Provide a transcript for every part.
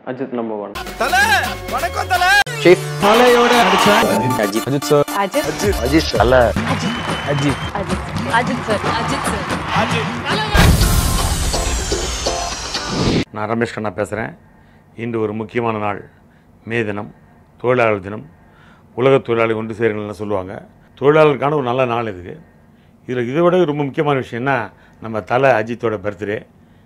Ajith number one தல வணக்கம் தல சீஃப் தலையோட அடிச்ச அஜித் அஜித் சார் அஜித் அஜித் அல்ல அஜித் அஜித் அஜித் அஜித் சார் அஜித் சார் நான் ரமேஷ் கண்ணா பேசுகிறேன் இன்று ஒரு முக்கியமான நாள் மே தினம் தொழிலாளர் தினம் உலக தொழிலாளி ஒன்று சேருங்கள்னு சொல்லுவாங்க தொழிலாளருக்கான ஒரு நல்ல நாள் இதுக்கு இதில் இதை விட ரொம்ப முக்கியமான விஷயம் என்ன நம்ம தலை அஜித்தோட பர்த்டே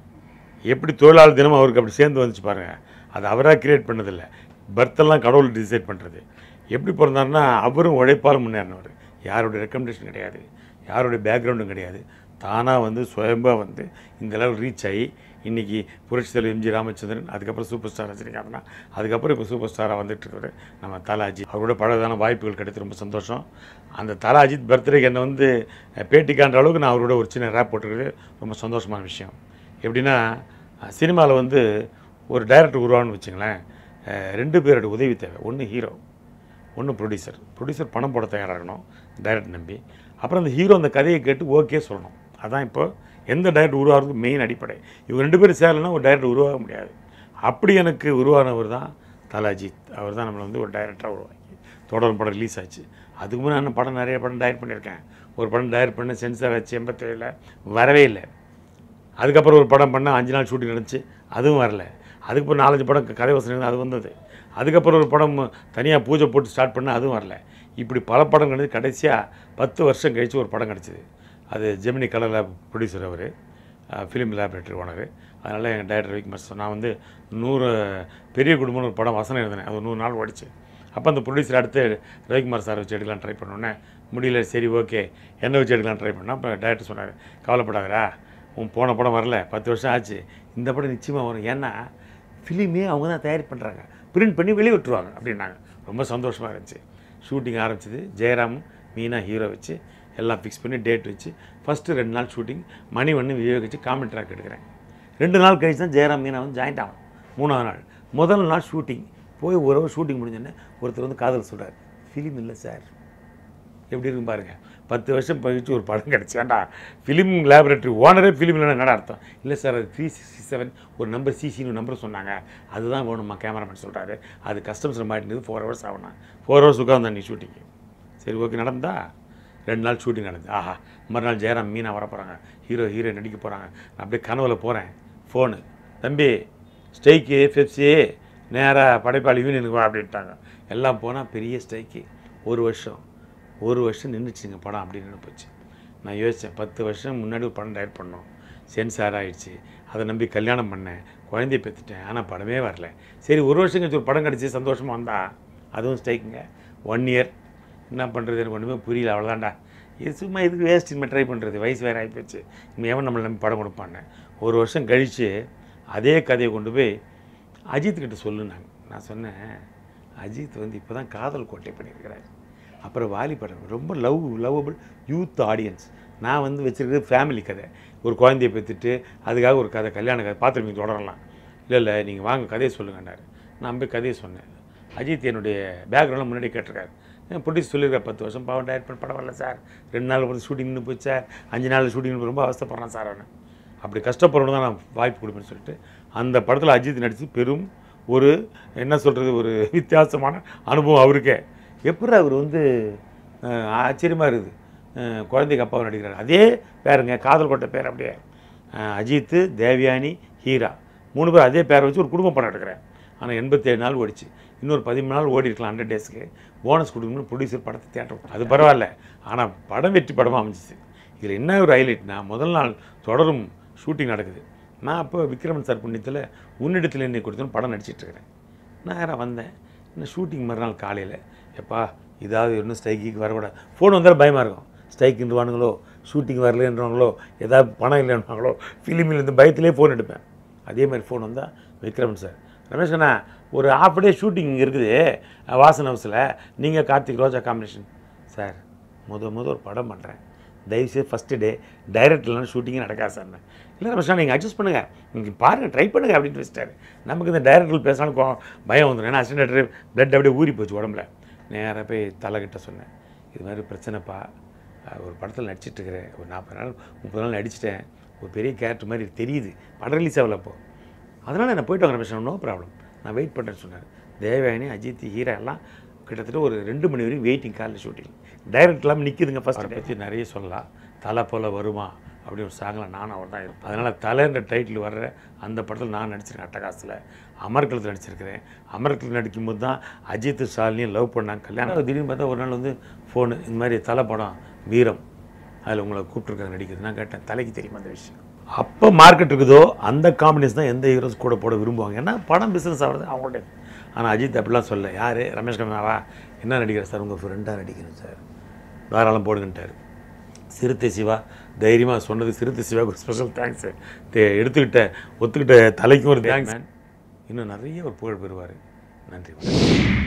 எப்படி தொழிலாளர் தினம் அவருக்கு அப்படி சேர்ந்து வந்துச்சு பாருங்கள் அது அவராக கிரியேட் பண்ணதில்லை பர்த்தெல்லாம் கடவுள் டிசைட் பண்ணுறது எப்படி பிறந்தாருன்னா அவரும் உழைப்பால் முன்னேறினவர் யாருடைய ரெக்கமெண்டேஷன் கிடையாது யாருடைய பேக்ரவுண்டும் கிடையாது தானாக வந்து சுயம்பா வந்து இந்த லெவல் ரீச் ஆகி இன்றைக்கி புரட்சி தலைவர் எம்ஜி ராமச்சந்திரன் அதுக்கப்புறம் சூப்பர் ஸ்டார் ரஜினிகாந்த்னா அதுக்கப்புறம் இப்போ சூப்பர் ஸ்டாராக வந்துட்டு இருக்காரு நம்ம தல அஜித் அவரோட பழகான வாய்ப்புகள் கிடைத்து ரொம்ப சந்தோஷம் அந்த தல அஜித் பர்த்டேக்கு என்னை வந்து அஹ், பேட்டி காண்ற அளவுக்கு நான் அவரோட ஒரு சின்ன ரேப் போட்டுருக்கிறது ரொம்ப சந்தோஷமான விஷயம் எப்படின்னா சினிமாவில் வந்து ஒரு டைரக்டர் உருவான்னு வச்சுங்களேன் அஹ், ரெண்டு பேரோட உதவி தேவை ஒன்று ஹீரோ ஒன்று ப்ரொடியூசர் ப்ரொடியூசர் பணம் போட தயாராக இருக்கணும் டைரக்டர் நம்பி அப்புறம் அந்த ஹீரோ அந்த கதையை கேட்டு ஓகே சொல்லணும் அதான் இப்போ எந்த டைரக்டர் உருவாகிறதுக்கு மெயின் அடிப்படை இவங்க ரெண்டு பேரும் சேரலைன்னா ஒரு டைரக்டர் உருவாக முடியாது அப்படி எனக்கு உருவானவர் தான் தல அஜித் அவர் தான் நம்மளை வந்து ஒரு டைரக்டராக உருவாக்கி தொடர் படம் ரிலீஸ் ஆச்சு அதுக்கு முன்னாடி நான் படம் நிறைய படம் டைரக்ட் பண்ணியிருக்கேன் ஒரு படம் டைரக்ட் பண்ண சென்சார் ஆச்சு எண்பத்தேழில் வரவே இல்லை அதுக்கப்புறம் ஒரு படம் பண்ண அஞ்சு நாள் ஷூட்டிங் நடந்துச்சு அதுவும் வரல அதுக்கப்புறம் நாலஞ்சு படம் கதை வசனம் அது வந்தது அதுக்கப்புறம் ஒரு படம் தனியாக பூஜை போட்டு ஸ்டார்ட் பண்ண அதுவும் வரல இப்படி பல படம் கிடச்சி கடைசியாக பத்து வருஷம் கழித்து ஒரு படம் கிடச்சிது அது ஜெமினி கலர் லேப் ப்ரொடியூசர் அவர் ஃபிலிம் லேபரேட்டரி ஓனர் அதனால் எங்கள் டைரக்டர் ரவிக்குமார் நான் வந்து நூறு பெரிய குடும்பம்னு ஒரு படம் வசனம் எழுதினேன் அது நூறு நாள் ஓடிச்சு அப்போ அந்த ப்ரொடியூசர் அடுத்து ரவிக்குமார் சார் வச்சு எடுக்கலாம் ட்ரை பண்ணோன்னே முடியல சரி ஓகே என்ன வச்சு எடுக்கலாம் ட்ரை பண்ணால் அப்போ டேரக்டர் சொன்னார் கவலைப்படாதரா உன் போன படம் வரல பத்து வருஷம் ஆச்சு இந்த படம் நிச்சயமாக வரும் ஏன்னா ஃபிலிமே அவங்க தான் தயார் பண்ணுறாங்க பிரிண்ட் பண்ணி வெளியே விட்டுருவாங்க அப்படின்னாங்க ரொம்ப சந்தோஷமாக இருந்துச்சு ஷூட்டிங் ஆரம்பிச்சது ஜெயராம் மீனா ஹீரோ வச்சு எல்லாம் ஃபிக்ஸ் பண்ணி டேட் வச்சு ஃபஸ்ட்டு ரெண்டு நாள் ஷூட்டிங் மணி ஒன்று விவேக் வச்சு காமெண்ட் ட்ராக் எடுக்கிறேன் ரெண்டு நாள் கழிச்சு தான் ஜெயராம் மீனா வந்து ஜாயிண்ட் ஆகும் மூணாவது நாள் முதல் நாள் ஷூட்டிங் போய் ஒரு ஹவர் ஷூட்டிங் முடிஞ்சோடனே ஒருத்தர் வந்து காதல் சொல்கிறார் ஃபிலிம் இல்லை சார் எப்படி இருக்கும் பாருங்க பத்து வருஷம் கழிச்சு ஒரு படம் கிடச்சாண்டா ஃபிலிம் லேபரேட்டரி ஓனரே ஃபிலிம் இல்லைன்னா என்னடா அர்த்தம் இல்லை சார் அது த்ரீ சிக்ஸ்டி செவன் ஒரு நம்பர் சிசின்னு நம்பர் சொன்னாங்க அதுதான் வேணுமா கேமராமேன் சொல்கிறாரு அது கஸ்டமர்ஸில் மாட்டினது ஃபோர் ஹவர்ஸ் ஆகணும் ஃபோர் ஹவர்ஸ் உட்காந்து நீ ஷூட்டிங்கு சரி ஓகே நடந்தா ரெண்டு நாள் ஷூட்டிங் நடந்தது ஆஹா மறுநாள் ஜெயராம் மீனா வர போகிறாங்க ஹீரோ ஹீரோயின் நடிக்க போகிறாங்க நான் அப்படியே கனவுல போகிறேன் ஃபோனு தம்பி ஸ்ட்ரைக்கு பெப்சி நேராக படைப்பாளி யூனியனுக்கு வா அப்படின்ட்டாங்க எல்லாம் போனால் பெரிய ஸ்ட்ரைக்கு ஒரு வருஷம் ஒரு வருஷம் நின்றுச்சுங்க படம் அப்படி நின்று போச்சு நான் யோசித்தேன் பத்து வருஷம் முன்னாடி ஒரு படம் டயர் பண்ணோம் சென்சார் ஆயிடுச்சு அதை நம்பி கல்யாணம் பண்ணேன் குழந்தைய பெற்றுட்டேன் ஆனால் படமே வரல சரி ஒரு வருஷம் கழிச்சு ஒரு படம் கிடச்சி சந்தோஷமாக வந்தா அதுவும் ஸ்ட்ரைக்குங்க ஒன் இயர் என்ன பண்ணுறது எனக்கு ஒன்றுமே புரியல அவ்வளோதான்டா இது சும்மா இதுக்கு வேஸ்ட் இனிமேல் ட்ரை பண்ணுறது வயசு வேறு ஆகிப்போச்சு இனிமேல் எவன் நம்மளை நம்பி படம் கொடுப்பான்னு ஒரு வருஷம் கழித்து அதே கதையை கொண்டு போய் அஜித் கிட்ட சொல்லுனாங்க நான் சொன்னேன் அஜித் வந்து இப்போ தான் காதல் கோட்டை பண்ணியிருக்கிறார் அப்புறம் வாலி படம் ரொம்ப லவ் லவ்வபிள் யூத் ஆடியன்ஸ் நான் வந்து வச்சுருக்கிறது ஃபேமிலி கதை ஒரு குழந்தைய பெற்றுட்டு அதுக்காக ஒரு கதை கல்யாண கதை பார்த்துருப்பீங்க தொடரலாம் இல்லை இல்லை நீங்கள் வாங்க கதையை சொல்லுங்கன்னாரு நான் போய் கதையை சொன்னேன் அஜித் என்னுடைய பேக்ரவுண்டில் முன்னாடி கேட்டிருக்காரு என் ப்ரொடியூஸ் சொல்லியிருக்காரு பத்து வருஷம் பாவம் டயட் பண்ண படம் வரல சார் ரெண்டு நாள் வந்து ஷூட்டிங் நின்று போச்சு சார் அஞ்சு நாள் ஷூட்டிங் ரொம்ப அவஸ்தைப்படுறேன் சார் அவனை அப்படி கஷ்டப்படுறவங்க தான் நான் வாய்ப்பு கொடுப்பேன்னு சொல்லிட்டு அந்த படத்தில் அஜித் நடித்து பெரும் ஒரு என்ன சொல்கிறது ஒரு வித்தியாசமான அனுபவம் அவருக்கே எப்படி அவர் வந்து அஹ், ஆச்சரியமா இருக்குது அஹ், குழந்தைக்கு அப்பாவை நடிக்கிறார் அதே பேருங்க காதல் கொட்ட பேர் அப்படியே அஹ், அஜித்து தேவயானி ஹீரா மூணு பேர் அதே பேரை வச்சு ஒரு குடும்ப படம் எடுக்கிறேன் ஆனால் எண்பத்தேழு நாள் ஓடிச்சு இன்னொரு பதிமூணு நாள் ஓடி இருக்கலாம் ஹண்ட்ரட் டேஸ்க்கு போனஸ் கொடுக்கணும்னு ப்ரொடியூசர் படத்தை தேட்டர் அது பரவாயில்ல ஆனால் படம் வெற்றி படமாக அமைஞ்சிச்சு இதில் என்ன ஒரு ஹைலைட்னா முதல் நாள் தொடரும் ஷூட்டிங் நடக்குது நான் அப்போ விக்ரமன் சார் புண்ணியத்தில் உன்னிடத்தில் என்னை கொடுத்துன்னு படம் நடிச்சிட்டு இருக்கிறேன் நேராக வந்தேன் இன்னும் ஷூட்டிங் மறுநாள் காலையில் எப்பா இதாவது இன்னும் ஸ்ட்ரைக்கு வரக்கூடாது ஃபோன் வந்தாலும் பயமாக இருக்கும் ஸ்ட்ரைக்குன்றவானுங்களோ ஷூட்டிங் வரலன்றவாங்களோ ஏதாவது பணம் இல்லைன்றாங்களோ ஃபிலிமில் இருந்து பயத்திலே ஃபோன் எடுப்பேன் அதே மாதிரி ஃபோன் வந்தால் விக்ரமன் சார் ரமேஷ் அண்ணா ஒரு ஹாஃப் டே ஷூட்டிங் இங்கே இருக்குது அஹ், வாசன் ஹவுஸில் நீங்கள் கார்த்திக் ரோஜா காம்பினேஷன் சார் முத முத ஒரு படம் பண்ணுறேன் தயவுசெய்து ஃபஸ்ட்டு டே டைரக்ட் இல்லைன்னா ஷூட்டிங்கே நடக்காது சார் இல்லை ரமேஷ் நீங்கள் அட்ஜஸ்ட் பண்ணுங்கள் நீங்கள் பாருங்கள் ட்ரை பண்ணுங்கள் அப்படின்னு வச்சுட்டாரு நமக்கு இந்த டைரக்டர் பேசினாலும் கோ- பயம் வந்துடும் ஏன்னா அசிஸ்டன்ட் டைரக்டர் பிளட் அப்படியே ஊறி போச்சு உடம்புல நேராக போய் தலைகிட்ட சொன்னேன் இது மாதிரி பிரச்சனைப்பா அஹ், ஒரு படத்தில் நடிச்சிட்டு இருக்கிறேன் ஒரு நாற்பது நாள் முப்பது நாள் நடிச்சிட்டேன் ஒரு பெரிய கேரக்டர் மாதிரி தெரியுது படம் ரிலீஸ் ஆகல அப்போ அதனால் நான் போயிட்டு வாங்க ரமேஷ் நோ ப்ராப்ளம் நான் வெயிட் பண்ணுறேன்னு சொன்னார் தேவயானி அஜித் ஹீரா எல்லாம் கிட்டத்தட்ட ஒரு ரெண்டு மணி வரைக்கும் வெயிட்டிங் காலையில் ஷூட்டிங் டைரக்ட் இல்லாமல் நிற்கிதுங்க ஃபஸ்ட் பற்றி நிறைய சொல்லலாம் தலை போல் வருமா அப்படி ஒரு சாங்கில் நானும் அவர் தான் இருப்பேன் அதனால் தலைன்ற டைட்டில் வர்ற அந்த படத்தில் நான் நடிச்சிருக்கேன் அட்டகாசில் அமர்கலத்தில் நடிச்சிருக்கிறேன் அமர்கலத்தில் நடிக்கும்போது தான் அஜித் ஷாலினியும் லவ் பண்ணாங்க கல்யாணம் திடீர்னு பார்த்தா ஒரு நாள் வந்து ஃபோனு இந்த மாதிரி தலை படம் வீரம் அதில் உங்களை கூப்பிட்ருக்காங்க நடிக்கிறது நான் கேட்டேன் தலைக்கு தெரியுமா அந்த விஷயம் அப்போ மார்க்கெட் இருக்குதோ அந்த காம்பினேஷன் தான் எந்த ஹீரோஸ் கூட போட விரும்புவாங்க ஏன்னா படம் பிஸ்னஸ் ஆகிறது அவங்கள்ட்ட ஆனால் அஜித் அப்படிலாம் சொல்ல யார் ரமேஷ் கண்ணாவா என்ன நடிக்கிறேன் சார் உங்கள் ஃப்ரெண்டாக நடிக்கிறேன் சார் தாராளம் போடுங்கன்ட்டார் சிறுத்தை சிவா தைரியமாக சொன்னது சிறுத்தை சிவாவுக்கு ஒரு ஸ்பெஷல் தேங்க்ஸ் எடுத்துக்கிட்ட ஒத்துக்கிட்ட தலைக்கும் ஒரு தேங்க்ஸ் இன்னும் நிறைய ஒரு புகழ் பெறுவார் நன்றி வணக்கம்